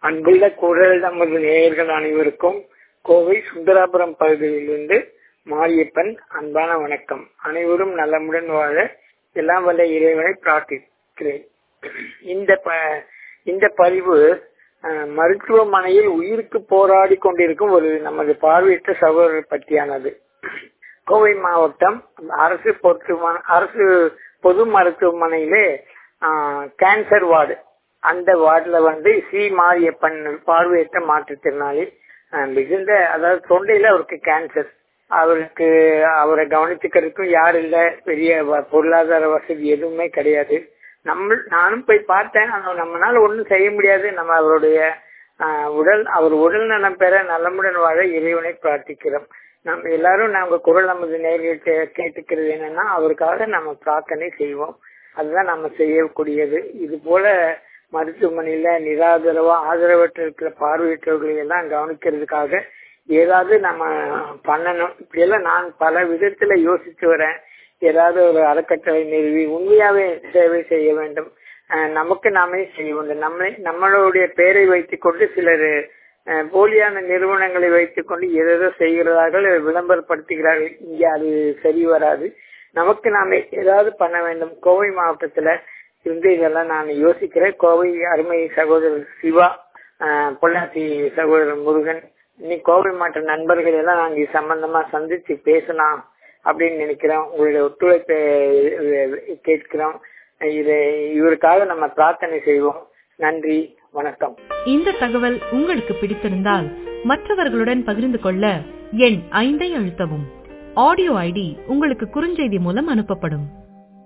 அன்புள்ள குரல் நமது நேயர்கள் அனைவருக்கும் கோவை சுந்தராபுரம் பகுதியிலிருந்து மாரியப்பன் அன்பான வணக்கம் அனைவரும் நலமுடன் வாழ எல்லாம் வல்ல இறைவனை பிரார்த்திக்கிறேன் இந்த ப- இந்த பதிவு அஹ், மருத்துவமனையில் உயிருக்கு போராடி கொண்டிருக்கும் ஒரு நமது பார்வையற்ற சகோதரர் பற்றியானது கோவை மாவட்டம் அரசு பொருத்துவ- அரசு பொது மருத்துவமனையிலே ஆஹ், கேன்சர் வார்டு அந்த வார்டுல வந்து சி மாரியப்பன் பார்வையற்ற மாற்றுத்திறனாளி ஆஹ், மிகுந்த அதாவது தொண்டையில அவருக்கு கேன்சர் அவருக்கு அவரை கவனிச்சுக்கிறதுக்கும் யாரும் இல்ல பெரிய வ- பொருளாதார வசதி எதுவுமே கிடையாது நம்ம நானும் போய் பார்த்தேன் ஆனா நம்மளால ஒண்ணும் செய்ய முடியாது நம்ம அவருடைய ஆஹ், உடல் அவர் உடல் நலம் பெற நலமுடன் வாழ இறைவனை பிரார்த்திக்கிறோம் நம்ம எல்லாரும் நாங்க குரல் நமது நேரில் கேட்டுக்கிறது என்னன்னா அவருக்காக நம்ம பிரார்த்தனை செய்வோம் அதுதான் நம்ம செய்யக்கூடியது இது போல மருத்துவமனையில நிராதரவா ஆதரவற்ற இருக்கிற பார்வையற்றவர்களை எல்லாம் கவனிக்கிறதுக்காக ஏதாவது நம்ம பண்ணணும் இப்படி எல்லாம் நான் பல விதத்துல யோசிச்சு வரேன் ஏதாவது ஒரு அறக்கட்டளை நிறுவி உண்மையாவே சேவை செய்ய வேண்டும் அஹ் நமக்கு நாமே செய்ய வேண்டும் நம்மளை நம்மளுடைய பெயரை வைத்துக் கொண்டு சிலர் அஹ், போலியான நிறுவனங்களை வைத்துக் கொண்டு ஏதேதோ செய்கிறார்கள் விளம்பரப்படுத்துகிறார்கள் இங்க அது சரி வராது நமக்கு நாமே ஏதாவது பண்ண வேண்டும் கோவை மாவட்டத்துல இருந்து இதெல்லாம் நான் யோசிக்கிறேன் கோவை அருமை சகோதரர் சிவா அஹ், பொள்ளாச்சி சகோதரர் முருகன் இன்னைக்கு கோவை மாவட்ட நண்பர்கள் எல்லாம் நாங்க இது சம்பந்தமா சந்திச்சு பேசலாம் அப்படின்னு நினைக்கிறோம் உங்களுடைய ஒத்துழைப்பை அஹ், கேட்கிறோம் இது இவருக்காக நம்ம பிரார்த்தனை செய்வோம் நன்றி வணக்கம் இந்த தகவல் உங்களுக்கு பிடித்திருந்தால் மற்றவர்களுடன் பகிர்ந்து கொள்ள எண் ஐந்தை அழுத்தவும் ஆடியோ ஐடி உங்களுக்கு குறுஞ்செய்தி மூலம் அனுப்பப்படும்